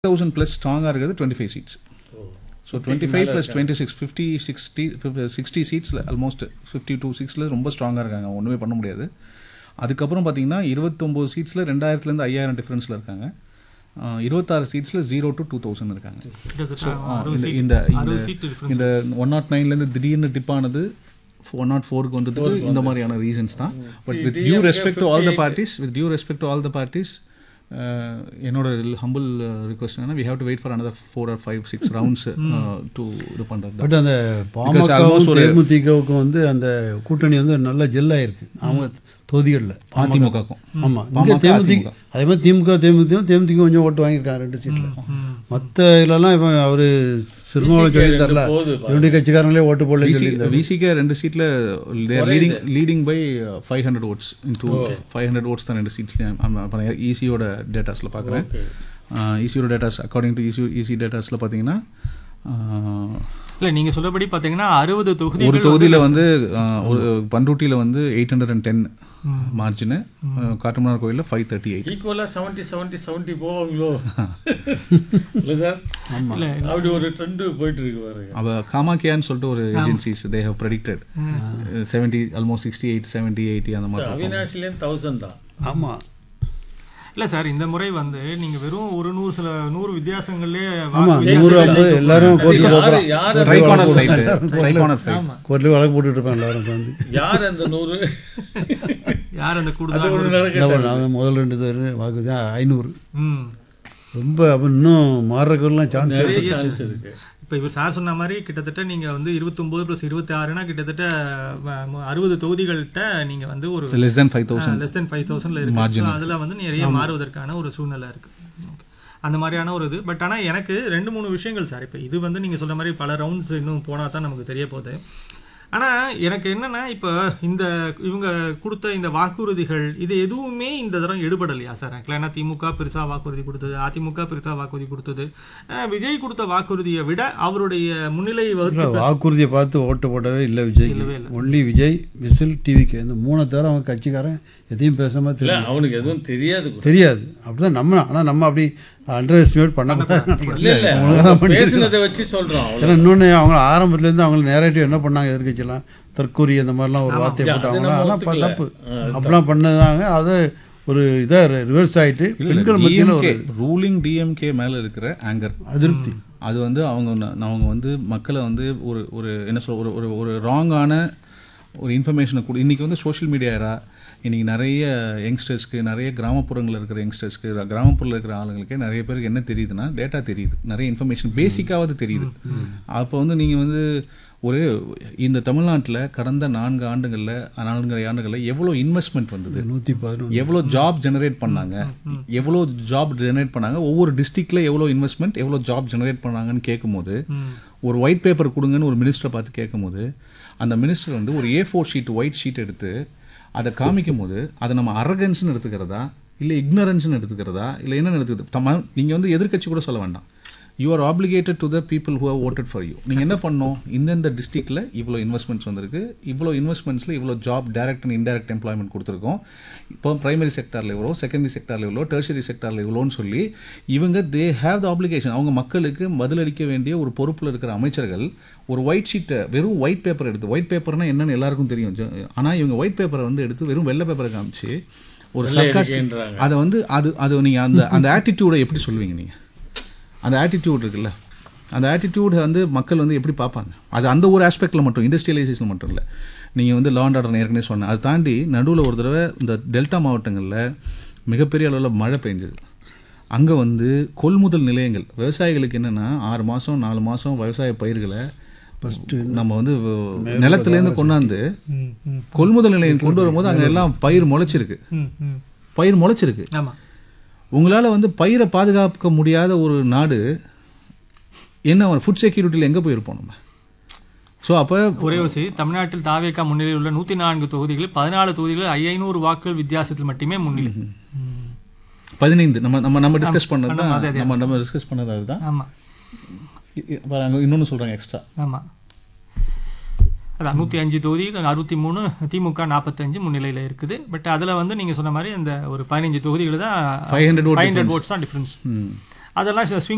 Thousand plus ஸ்ட்ராங்காக இருக்கிறது twenty five seats so twenty five plus twenty six fifty sixty sixty சீட்ஸில் almost fifty two சிக்ஸில் ரொம்ப ஸ்ட்ராங்காக இருக்காங்க ஒன்றுமே பண்ண முடியாது அதுக்கப்புறம் பார்த்தீங்கன்னா இருபத்தொம்போது சீட்ஸில் ரெண்டாயிரத்துலேருந்து ஐயாயிரம் டிஃப்ரென்ஸில் இருக்காங்க ஆஹ் இருபத்தாறு சீட்ஸில் ஜீரோ டு டூ தௌசண்ட் இருக்காங்க கிட்டத்தட்ட ஸோ அறுபது seat- இந்த அறுபது இந்த seat difference. இந்த ஒன் நாட் நைன்லேருந்து திடீர்னு டிப் ஆனது ஒன் நாட் ஃபோருக்கு வந்ததுக்கு இந்த மாதிரியான ரீசன்ஸ் தான் but with due respect to all the parties with due respect to all the parties என்னோட ஹம்பிள் ரிக்வஸ்ட் என்னன்னா we have to wait for another four or five six rounds to இது பண்ணுறது but அந்த almost பாமகவும் ஒரு- தேமுதிகவுக்கும் வந்து அந்த கூட்டணி வந்து நல்ல ஜெல்லாயிருக்கு அவங்க தொகுதிகளில் அதிமுகக்கும் ஆமாம் இங்கே தேமுதிக அதே மாதிரி திமுக தேமுதிக தேமுதிக கொஞ்சம் ஓட்டு வாங்கியிருக்காங்க ரெண்டு சீட்டில் மற்ற இதுலலாம் இப்போ அவர் சிறுமாவளம் சொல்லியிருந்தார்ல இரண்டு கட்சிக்காரங்களே ஓட்டு போடலன்னு சொல்லியிருந்தார் விசிகே ரெண்டு சீட்டில் leading leading by five hundred votes in two five hundred votes தான் ரெண்டு சீட்ஸ்லையும் ஈசியோட டேட்டாஸில் பார்க்குறேன் ஈசியோட datas according to EC EC டேட்டாஸில் பார்த்தீங்கன்னா ஆஹ், இல்ல நீங்க சொல்லபடி பாத்தீங்கன்னா அறுபது தொகுதி ஒரு தொகுதியில் வந்து ஆஹ், ஒரு பண்ருட்டியில் வந்து eight hundred and ten margin Kattumannar கோயிலில் ஃபைவ் தேர்ட்டி எயிட் ஈக்குவலாக செவன்ட்டி செவன்ட்டி செவன்ட்டி போவாங்களோ இல்லை சார் அப்படி ஒரு ட்ரெண்டு போயிட்டு இருக்கு பாருங்க அவ காமாக்கியான்னு சொல்லிட்டு ஒரு agencies they have predicted seventy almost sixty eight seventy eighty அந்த மாதிரி இருக்கும். அவினாசிலேருந்து தௌசண்ட் தான் ஆமாம் இல்ல சார் இந்த முறை வந்து நீங்க வெறும் ஒரு நூறு சில நூறு வித்தியாசங்களே ஆமாம் நூறு ஐம்பது எல்லாரும் கோர்ட்டில் யாரு போகிறோம் யார் tri corner fight tri corner fight கோர்ட்டில் வழக்கு போட்டுட்டு இருப்பேன் எல்லாரும் உட்காந்து யார் அந்த நூறு யார் அந்த அது கூடுதல் ஒரு நடக்க இல்லை நான் முதல் ரெண்டு பேர் வாக்கு தான் ஐநூறு ம் ரொம்ப அப்போ இன்னும் மாறுறதுக்கெல்லாம் சான்ஸ் நிறைய சான்ஸ் இருக்கு இப்போ இவர் சார் சொன்ன மாதிரி கிட்டத்தட்ட நீங்க வந்து இருபத்தொம்போது ப்ளஸ் இருபத்தி ஆறுனா கிட்டத்தட்ட வ- அறுபது தொகுதிகள்கிட்ட நீங்க வந்து ஒரு less than five thousand less than five தௌசண்ட்ல இருக்கு So, அதுல வந்து நிறைய மாறுவதற்கான ஒரு சூழ்நிலை இருக்கு Okay. அந்த மாதிரியான ஒரு இது பட் ஆனா எனக்கு ரெண்டு மூணு விஷயங்கள் சார் இப்போ இது வந்து நீங்க சொல்ற மாதிரி பல ரவுண்ட்ஸ் இன்னும் போனா தான் நமக்கு தெரிய போகுது ஆனா எனக்கு என்னன்னா இப்போ இந்த இவங்க கொடுத்த இந்த வாக்குறுதிகள் இது எதுவுமே இந்த தரம் எடுபடலையா சார் ஆக்சுவலாக ஏன்னா திமுக பெருசா வாக்குறுதி கொடுத்தது அதிமுக பெருசா வாக்குறுதி கொடுத்தது அஹ் விஜய் கொடுத்த வாக்குறுதியை விட அவருடைய முன்னிலை வகுத்து இல்லை, வாக்குறுதியை பார்த்து ஓட்டு போடவே இல்லை விஜய் ஒன்லி விஜய் விசில் டிவிக்கு இந்த மூணை தவிர அவன் கட்சிக்காரன் எதையும் பேசாம இல்லை தெரியும் அவனுக்கு எதுவும் தெரியாது கூட. தெரியாது அப்படிதான் நம்ம ஆனால் நம்ம அப்படி அண்டர் எஸ்டிமேட் பண்ணக்கூடாது இல்ல இல்ல அவங்க பேசுனதை வச்சு சொல்றோம் அவ்வளவு ஏன்னா இன்னொன்று அவங்க ஆரம்பத்துலேருந்து அவங்க நேரேட்டிவ் என்ன பண்ணாங்க எதிர்கட்சியெல்லாம் தற்கூரி அந்த மாதிரிலாம் ஒரு வார்த்தையை அது போட்டாங்க நம்ம அதெல்லாம் ப- ஒத்துக்கல. தப்பு அப்படிலாம் பண்ணதாங்க அது ஒரு இதாக ரிவர்ஸ் ஆயிட்டு பெண்கள் மத்தியில் ஒரு ரூலிங் டிஎம்கே மேல இருக்கிற ஆங்கர் அதிருப்தி அது வந்து அவங்க ந- அவங்க வந்து மக்களை வந்து ஒரு ஒரு என்ன சொல் ஒரு ஒரு ஒரு ராங்கான ஒரு இன்ஃபர்மேஷனை கொடு இன்றைக்கி வந்து சோஷியல் மீடியாரா இன்றைக்கி நிறைய யங்ஸ்டர்ஸ்க்கு நிறைய கிராமப்புறங்களில் இருக்கிற யங்ஸ்டர்ஸ்க்கு கிராமப்புறத்தில் இருக்கிற ஆளுங்களுக்கே நிறைய பேருக்கு என்ன தெரியுதுன்னா டேட்டா தெரியுது நிறைய இன்ஃபர்மேஷன் பேசிக்காவது தெரியுது அப்போ வந்து நீங்கள் வந்து ஒரு இந்த தமிழ்நாட்டில் கடந்த நான்கு ஆண்டுகளில் நான்கு ஆண்டுகளில் எவ்வளோ இன்வெஸ்ட்மெண்ட் வந்தது நூற்றி பதினொன்று எவ்வளோ ஜாப் ஜெனரேட் பண்ணாங்க எவ்வளோ ஜாப் ஜெனரேட் பண்ணாங்க ஒவ்வொரு டிஸ்ட்ரிக்டில் எவ்வளோ இன்வெஸ்ட்மெண்ட் எவ்வளோ ஜாப் ஜெனரேட் பண்ணாங்கன்னு கேட்கும்போது ஒரு ஒயிட் பேப்பர் கொடுங்கன்னு ஒரு மினிஸ்டரை பார்த்து கேட்கும்போது அந்த மினிஸ்டர் வந்து ஒரு A four sheet white sheet எடுத்து அதை காமிக்கும் போது அதை நம்ம அரகன்ஸ்னு எடுத்துக்கிறதா இல்லை இக்னரன்ஸ்னு எடுத்துக்கிறதா இல்லை என்னன்னு எடுத்துக்கிறது தம்ம நீங்கள் வந்து எதிர்க்கட்சி கூட சொல்ல வேண்டாம் you are obligated to the people who have voted for you நீங்கள் என்ன பண்ணணும் இந்தந்த டிஸ்ட்ரிக்டில் இவ்வளோ இன்வெஸ்ட்மெண்ட்ஸ் வந்திருக்கு இவ்வளோ இன்வெஸ்ட்மெண்ட்ஸில் இவ்வளோ job direct and indirect employment கொடுத்துருக்கோம் இப்போ பிரைமரி செக்டாரில் இவ்வளோ செகண்டரி செக்டாரில் இவ்வளோ டெர்ஷரி செக்டாரில் இவ்வளோன்னு சொல்லி இவங்க தே ஹேவ் த ஆப்ளிகேஷன் அவங்க மக்களுக்கு பதிலளிக்க வேண்டிய ஒரு பொறுப்பில் இருக்கிற அமைச்சர்கள் ஒரு ஒயிட் ஷீட்டை வெறும் ஒயிட் பேப்பர் எடுத்து ஒயிட் பேப்பர்னா என்னன்னு எல்லாருக்கும் தெரியும் ஆனால் இவங்க ஒயிட் பேப்பரை வந்து எடுத்து வெறும் வெள்ளை பேப்பரை காமிச்சு ஒரு சர்க்காஸ்டிக் இருக்கேன்றாங்க. அதை வந்து அது அது நீங்கள் அந்த அந்த ஆட்டிடியூடை எப்படி சொல்லுவீங்க நீங்கள் அந்த ஆட்டிடியூட் இருக்குல்ல அந்த ஆட்டிடியூட் வந்து மக்கள் வந்து எப்படி பார்ப்பாங்க அது அந்த ஒரு ஆஸ்பெக்டில் மட்டும் இண்டஸ்ட்ரியலைசேஷன் மட்டும் இல்லை நீங்கள் வந்து லா அண்ட் ஆர்டர் ஏற்கனவே சொன்னேன் அதை தாண்டி நடுவில் ஒரு தடவை இந்த டெல்டா மாவட்டங்களில் மிகப்பெரிய அளவில் மழை பெஞ்சது அங்கே வந்து கொள்முதல் நிலையங்கள் விவசாயிகளுக்கு என்னென்னா ஆறு மாதம் நாலு மாதம் விவசாய பயிர்களை ஃபஸ்ட்டு நம்ம வந்து நிலத்துலேருந்து கொண்டாந்து கொள்முதல் நிலையம் கொண்டு வரும்போது அங்கே எல்லாம் பயிர் முளைச்சிருக்கு ம் ம் பயிர் முளைச்சிருக்கு ஆமா உங்களால் வந்து பயிரை பாதுகாக்க முடியாத ஒரு நாடு என்ன ஃபுட் செக்யூரிட்டியில் எங்கே போயிருப்போம் நம்ம ஸோ அப்போ ஒரே ஒரு செய்தி தமிழ்நாட்டில் தாவேக்கா முன்னிலையில் உள்ள நூத்தி நான்கு தொகுதிகளில் பதினாலு தொகுதிகளில் ஐநூறு வாக்குகள் வித்தியாசத்தில் மட்டுமே முன்னிலை ம். பதினைந்து நம்ம நம்ம நம்ம டிஸ்கஸ் பண்ணது தான் நம்ம நம்ம டிஸ்கஸ் பண்ணது அதுதான் ஆமா அங்கே இன்னொன்று சொல்கிறாங்க எக்ஸ்ட்ரா ஆமா அதான் நூற்றி அஞ்சு தொகுதி அறுபத்தி மூணு திமுக நாற்பத்தஞ்சு முன்னிலையில் இருக்குது பட் அதில் வந்து நீங்கள் சொன்ன மாதிரி அந்த ஒரு பதினஞ்சு தொகுதிகள் தான் 500 vote ஃபைவ் ஹண்ட்ரட் ஓட்ஸ் தான் டிஃப்ரென்ஸ் ம் அதெல்லாம் ஸ்விங்